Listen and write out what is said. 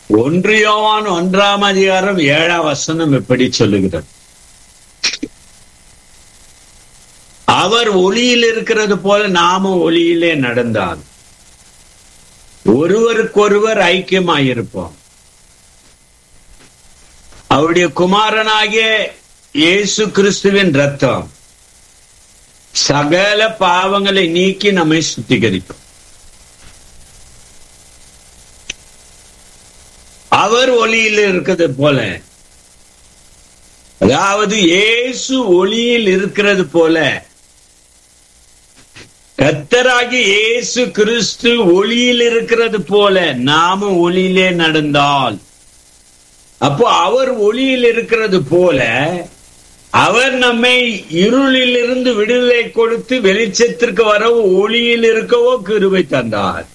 ஒன்று யோவான் ஒன்றாம் அதிகாரம் ஏழாம் வசனம் எப்படி சொல்லுகிறது அவர் ஒளியில் இருக்கிறது போல நாமும் ஒளியிலே நடந்தால் ஒருவருக்கொருவர் ஐக்கியமாயிருப்போம் அவருடைய குமாரனாகிய இயேசு கிறிஸ்துவின் ரத்தம் சகல பாவங்களை நீக்கி நம்மை சுத்திகரிக்கும் அவர் ஒளியில் இருக்கிறது போல அதாவது இயேசு ஒளியில் இருக்கிறது போல கத்தராகி இயேசு கிறிஸ்து ஒளியில் இருக்கிறது போல நாமும் ஒளியிலே நடந்தால் அப்போ அவர் ஒளியில் இருக்கிறது போல அவர் நம்மை இருளில் இருந்து விடுதலை கொடுத்து வெளிச்சத்திற்கு வரவோ ஒளியில் இருக்கவோ கிருபை தந்தார்